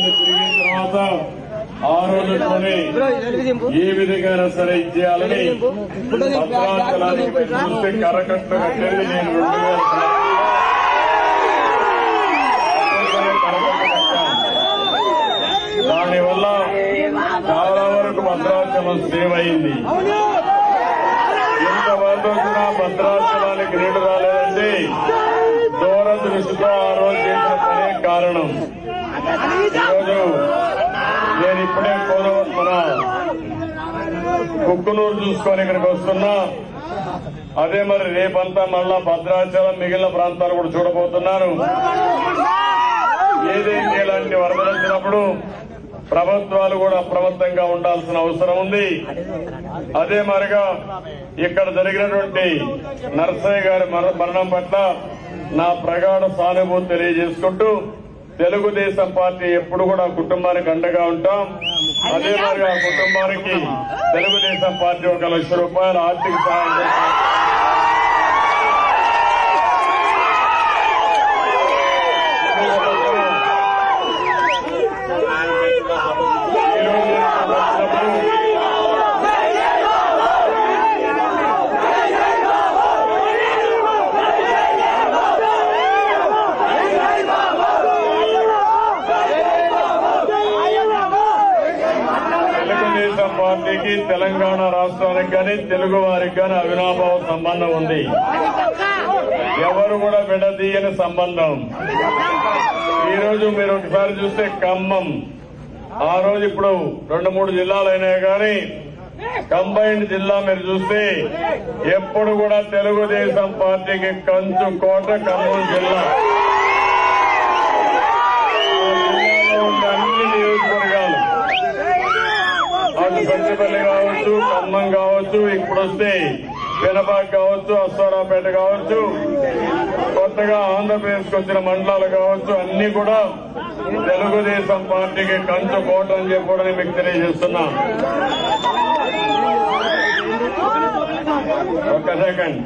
ఐదేళ్లు తిరిగిన తర్వాత ఆ రోజుల్లోనే ఏ విధంగా సరే ఇచ్చేయాలని భద్రాచలానికి మీరు చూస్తే కరకట్ట కట్టేది నేను రెండు వేల కరకట్ట కట్టాను. దానివల్ల చాలా వరకు భద్రాచలం సేవ్ అయింది ఎంతవరకు వచ్చినా భద్రాచలానికి నీళ్లు రాలేదంటే దూరదృష్టితో ఆ రోజు చేసిన పనే కారణం ఈరోజు నేను ఇప్పుడే కోరవ- మన కుక్కునూరు చూసుకొని ఇక్కడికి వస్తున్నా అదే మరి రేపంతా మళ్ళా భద్రాచలం మిగిలిన ప్రాంతాలు కూడా చూడబోతున్నారు ఏదైతే ఇలాంటి వరదలు వచ్చినప్పుడు ప్రభుత్వాలు కూడా అప్రమత్తంగా ఉండాల్సిన అవసరం ఉంది అదే మరిగా ఇక్కడ జరిగినటువంటి నర్సయ్య గారి మర- మరణం పట్ల నా ప్రగాఢ సానుభూతి తెలియజేసుకుంటూ తెలుగుదేశం పార్టీ ఎప్పుడు కూడా కుటుంబానికి అండగా ఉంటాం అదే మరి ఆ కుటుంబానికి తెలుగుదేశం పార్టీ ఒక లక్ష రూపాయల ఆర్థిక సహాయం చేస్తుంది. ఈ రోజు వచ్చినప్పుడు తెలుగుదేశం పార్టీకి తెలంగాణ రాష్ట్రానికి కానీ తెలుగు వారికి కానీ అవినాభావ సంబంధం ఉంది ఎవరు కూడా విడదీయని సంబంధం ఈ రోజు మీరు ఒకసారి చూస్తే ఖమ్మం ఆ రోజు ఇప్పుడు రెండు మూడు జిల్లాలు అయినాయి కానీ కంబైన్డ్ జిల్లా మీరు చూస్తే ఎప్పుడు కూడా తెలుగుదేశం పార్టీకి కంచు కోట ఖమ్మం జిల్లా ఆ జిల్లాలో ఉండే అన్ని నియోజకవర్గాలు అటు సత్యపల్లి కావచ్చు ఖమ్మం కావచ్చు ఇప్పుడు వస్తే పెనబాగ్ కావచ్చు అశ్వరాపేట కావచ్చు కొత్తగా ఆంధ్రప్రదేశ్ కు వచ్చిన మండలాలు కావచ్చు అన్ని కూడా తెలుగుదేశం పార్టీకి కంచు కోట అని చెప్పి కూడా నేను మీకు తెలియజేస్తున్నా ఒక్క సెకండ్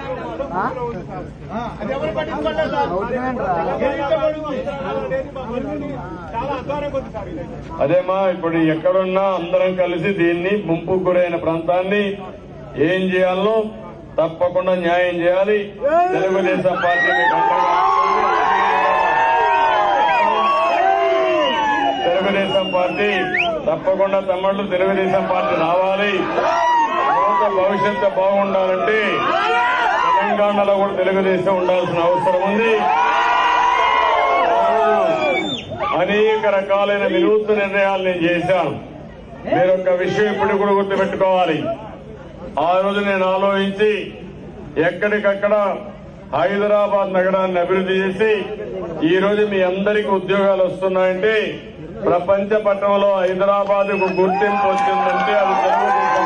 చాలా అధ్వానం కొద్ది సార్ ఇది. అదేమా ఇప్పుడు ఎక్కడున్నా అందరం కలిసి దీన్ని ముంపు గురైన ప్రాంతాన్ని ఏం చేయాలో తప్పకుండా న్యాయం చేయాలి తెలుగుదేశం పార్టీ మీకు అండగా ఉంటుంది. తెలుగుదేశం పార్టీ తప్పకుండా తమ్ముళ్ళు తెలుగుదేశం పార్టీ రావాలి లోక భవిష్యత్తు బాగుండాలంటే తెలంగాణలో కూడా తెలుగుదేశం ఉండాల్సిన అవసరం ఉంది అనేక రకాలైన వినూత్న నిర్ణయాలు నేను చేశాను మీరు ఒక విషయం ఇప్పుడు కూడా గుర్తుపెట్టుకోవాలి ఆ రోజు నేను ఆలోచించి ఎక్కడికక్కడ హైదరాబాద్ నగరాన్ని అభివృద్ధి చేసి ఈ రోజు మీ అందరికీ ఉద్యోగాలు వస్తున్నాయంటే ప్రపంచ పట్టణంలో హైదరాబాద్ కు గుర్తింపు వచ్చిందంటే అది తెలుగుదేశం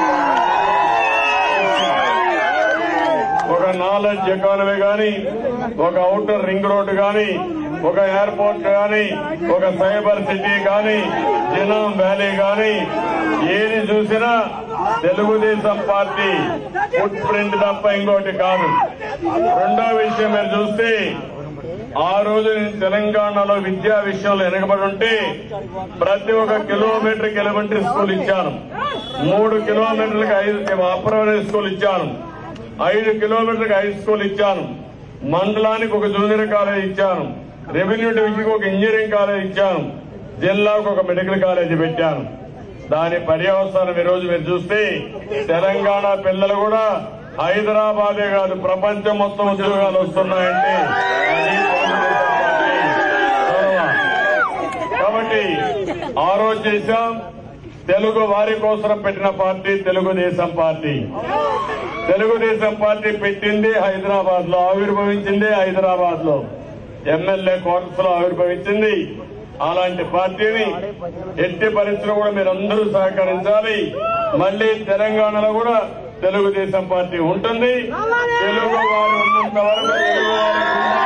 ఒక నాలెడ్జ్ ఎకానమీ గాని ఒక అవుటర్ రింగ్ రోడ్డు గాని ఒక ఎయిర్పోర్ట్ గాని ఒక సైబర్ సిటీ గాని జినాం వ్యాలీ గాని ఏది చూసినా తెలుగుదేశం పార్టీ ఫుట్ ప్రింట్ తప్ప ఇంకోటి కాదు రెండో విషయం మీరు చూస్తే ఆ రోజు నేను తెలంగాణలో విద్యా విషయంలో వెనకబడి ఉంటే ప్రతి ఒక్క కిలోమీటర్ ఎలిమెంటరీ స్కూల్ ఇచ్చాను మూడు కిలోమీటర్లకు ఐదు అప్రైమరీ స్కూల్ ఇచ్చాను ఐదు కిలోమీటర్లకు హై స్కూల్ ఇచ్చాను మండలానికి ఒక జూనియర్ కాలేజ్ ఇచ్చాను రెవెన్యూ డివిజన్కి ఒక ఇంజనీరింగ్ కాలేజ్ ఇచ్చాను జిల్లాకు ఒక మెడికల్ కాలేజ్ పెట్టాను దాని పర్యవసానం ఈ రోజు మీరు చూస్తే తెలంగాణ పిల్లలు కూడా హైదరాబాదే కాదు ప్రపంచం మొత్తం ఉద్యోగాలు వస్తున్నాయంటే అది తెలుగుదేశం పార్టీ చొరవ. కాబట్టి ఆ రోజు చేశాం తెలుగు వారి కోసం పెట్టిన party Telugu Desam party Telugu Desam party పెట్టింది హైదరాబాద్ లో ఆవిర్భవించింది హైదరాబాద్ లో ఎమ్మెల్యే క్వార్టర్స్ లో ఆవిర్భవించింది అలాంటి పార్టీని ఎట్టి పరిస్థితుల్లో కూడా మీరందరూ సహకరించాలి మళ్ళీ తెలంగాణలో కూడా తెలుగుదేశం పార్టీ ఉంటుంది తెలుగు వారు ఉన్నంత వరకు తెలుగు వారికి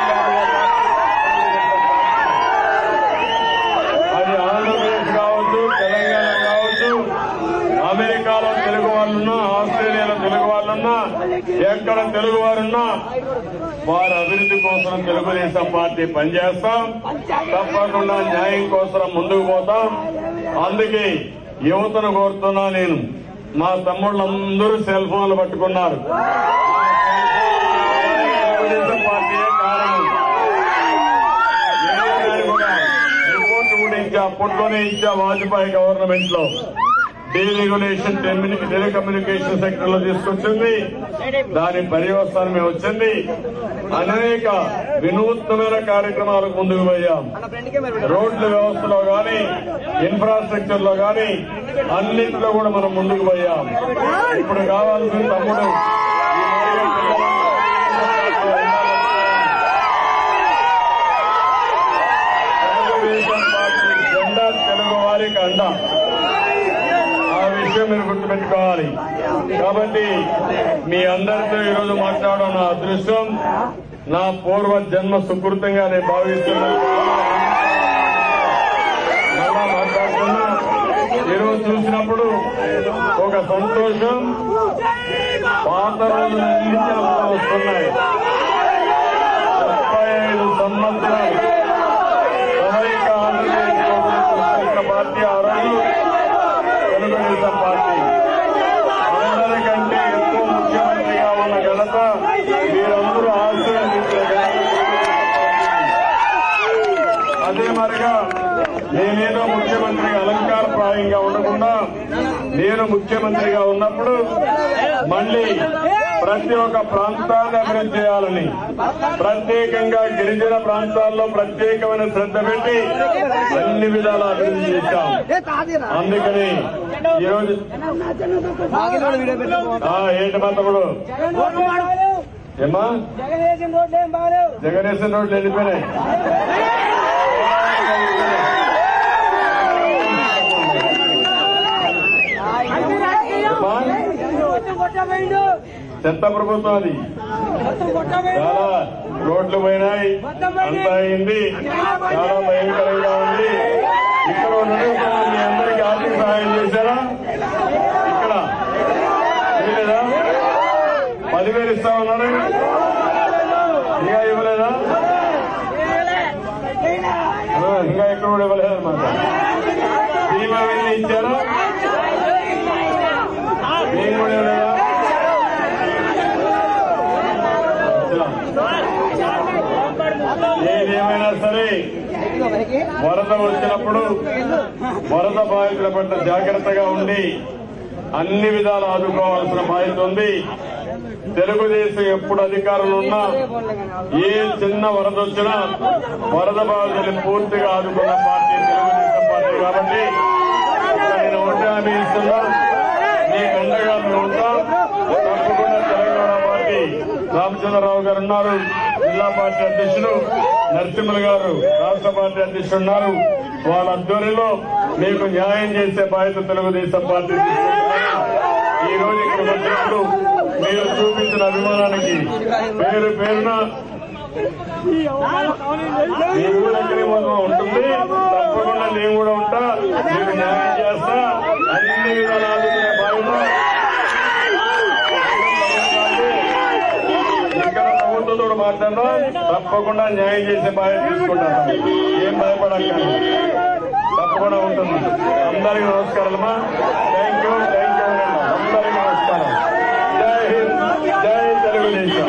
అది ఆంధ్రప్రదేశ్ కావచ్చు తెలంగాణ కావచ్చు అమెరికాలో తెలుగు వాళ్ళున్నా ఆస్ట్రేలియాలో తెలుగు వాళ్ళున్నా ఎక్కడ తెలుగు వారున్నా వారి అభివృద్ధి కోసం తెలుగుదేశం పార్టీ పనిచేస్తాం తప్పకుండా న్యాయం కోసం ముందుకు పోతాం అందుకే యువతను కోరుతున్నా నేను మా తమ్ముళ్ళందరూ సెల్ ఫోన్లు పట్టుకున్నారు తెలుగుదేశం పార్టీయే కారణం నేను కూడా రిపోర్ట్ కూడా ఇచ్చా అప్పట్లోనే ఇచ్చా వాజ్పేయి గవర్నమెంట్ లో డీరెగ్యులేషన్ టెలికమ్యూనికేషన్ సెక్టర్ లో తీసుకొచ్చింది దాని పర్యవసానమే వచ్చింది అనేక వినూత్నమైన కార్యక్రమాలకు ముందుకు పోయాం రోడ్ల వ్యవస్థలో గాని ఇన్ఫ్రాస్ట్రక్చర్ లో గాని అన్నింటిలో కూడా మనం ముందుకు పోయాం ఇప్పుడు కావాల్సిన తమ్ముడు ఈ మాదిరిగా తెలుగుదేశం పార్టీ జెండా తెలుగు వారికి అండ ఆ విషయం మీరు గుర్తుపెట్టుకోవాలి కాబట్టి మీ అందరితో ఈరోజు మాట్లాడడం నా అదృష్టం నా పూర్వ జన్మ సుకృతంగా నేను భావిస్తున్నాను మళ్ళా మాట్లాడుతున్నా ఈరోజు చూసినప్పుడు ఒక సంతోషం పాత రోజులన్నీ జ్ఞాపకం వస్తున్నాయి ముప్పై ఐదు సంవత్సరాలు సమైక ఆంధ్రప్రదేశ్ ప్రభుత్వం పార్టీ ఆ రోజు తెలుగుదేశం పార్టీ అందరికంటే ఎక్కువ ముఖ్యమంత్రిగా ఉన్న ఘనత మీరందరూ ఆశీర్వదించే ఘనత అదే మరిగా నేనేదో ముఖ్యమంత్రిగా అలంకారప్రాయంగా ఉండకుండా నేను ముఖ్యమంత్రిగా ఉన్నప్పుడు మళ్ళీ ప్రతి ఒక్క ప్రాంతాన్ని అభివృద్ధి చేయాలని ప్రత్యేకంగా గిరిజన ప్రాంతాల్లో ప్రత్యేకమైన శ్రద్ధ పెట్టి అన్ని విధాల అభివృద్ధి చేశాం అందుకని ఈరోజు ఆ, ఏంటి మా తమ్ముడు ఏమా జగన్ రోడ్లు ఏం బాగాలేవు జగనేశ్వర రోడ్లు వెళ్ళిపోయినాయి ఏమ్మా? మొత్తం కొట్టబోయిండు చెత్త ప్రభుత్వం అది మొత్తం కొట్టబోయిండు చాలా రోడ్లు పోయినాయి అంతా అయింది చాలా భయంకరంగా ఉంది ఇక్కడ ఉన్నది మీ అందరికీ ఆర్థిక సహాయం చేశారా ఇక్కడ చేయలేదా పదివేలు ఇస్తా ఉన్నారు ఇంకా ఇవ్వలేదా ఆ, ఇంకా ఇక్కడ కూడా ఇవ్వలేదన్నమాట బీమా వెళ్ళి ఇచ్చారా మేము కూడా ఇవ్వలేదా ఏదేమైనా సరే వరద వచ్చినప్పుడు వరద బాధితుల పట్ల జాగ్రత్తగా ఉండి అన్ని విధాలు ఆదుకోవాల్సిన బాధ్యత ఉంది తెలుగుదేశం ఎప్పుడు అధికారంలో ఉన్నా ఏ చిన్న వరద వచ్చినా వరద బాధితులు పూర్తిగా ఆదుకున్న పార్టీ తెలుగుదేశం పార్టీ కాబట్టి నేను ఒకటి హామీ ఇస్తున్నా మీకు అండగా మేము ఉంటాం తప్పకుండా తెలంగాణ పార్టీ రామచంద్రరావు గారు ఉన్నారు జిల్లా పార్టీ అధ్యక్షుడు నరసింహులు గారు రాష్ట్ర పార్టీ అధ్యక్షుడు ఉన్నారు వాళ్ళ ఆధ్వర్యంలో మీకు న్యాయం చేసే బాధ్యత తెలుగుదేశం పార్టీ తీసుకుంటున్నారు. ఈ రోజు ఇక్కడ వచ్చినప్పుడు మీరు చూపించిన అభిమానానికి పేరు పేరున నేను కూడా ఎక్కడికి పోతున్నా ఉంటుంది తప్పకుండా నేను కూడా ఉంటా మీకు న్యాయం చేస్తా అన్ని విధాలు ఆదుకునే బాధ్యత ఇక్కడ ప్రభుత్వంతో కూడా మాట్లాడదాం తప్పకుండా న్యాయం చేసే బాధ్యత తీసుకుంటాను ఏం భయపడకండి తప్పకుండా ఉంటుంది అందరికీ నమస్కారాలమ్మా థ్యాంక్ యూ థ్యాంక్ యూ అందరికీ నమస్కారం జై హింద్ జై తెలుగుదేశం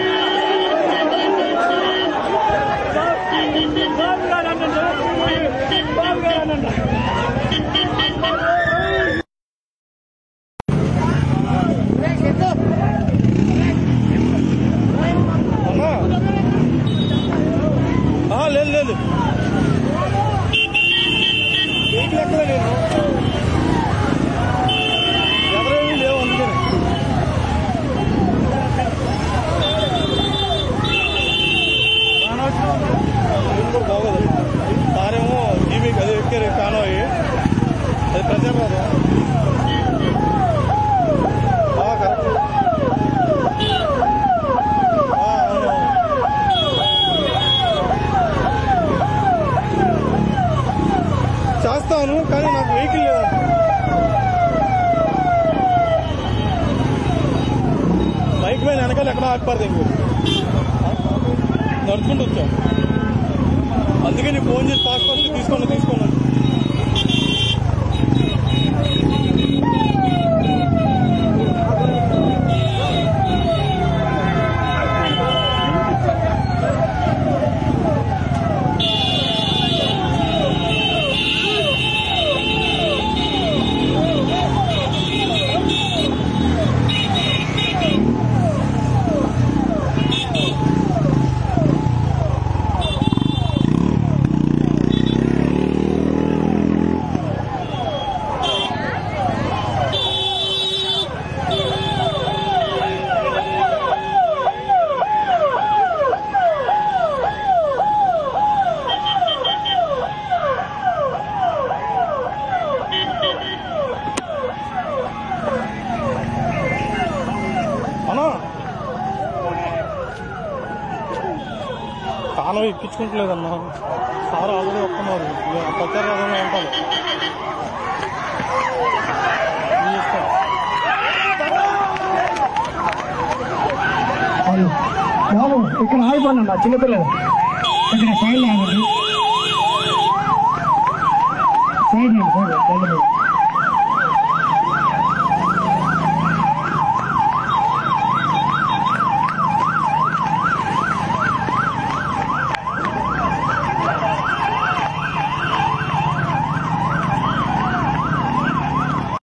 ఆహా, లేదు లేదు వెహికల్ ఎక్కడ లేదు ఎవరేమీ లేవు అందుకని ఇది కూడా బాగోదు సారేమో టీవీకి అదే ఎక్కారు కానో అయ్యి అది ప్రచారం రాదు ఆ, కరెక్ట్ ఆ, అవును చేస్తాను కానీ నాకు వెహికల్ లేదు బైక్ మీద వెనకాల ఎక్కడ ఆగిపోతుంది ఇంకో నడుచుకుంటూ వచ్చాం అందుకే నీ ఫోన్ చేసి పాస్పోర్ట్ తీసుకోండి తీసుకోండి అన్నా కానం ఎక్కించుకుంటలేదన్నా సార్ ఆల్రెడీ వస్తున్నారు నేను ప్రచార రథంలో ఉంటాను నీ ఇష్టం. హలో బాబు ఇక్కడ ఆగిపోండి చిన్నపిల్లలు ఇక్కడ సైడ్ ఆగండి సైడ్ అండి సైడ్ బండి మీద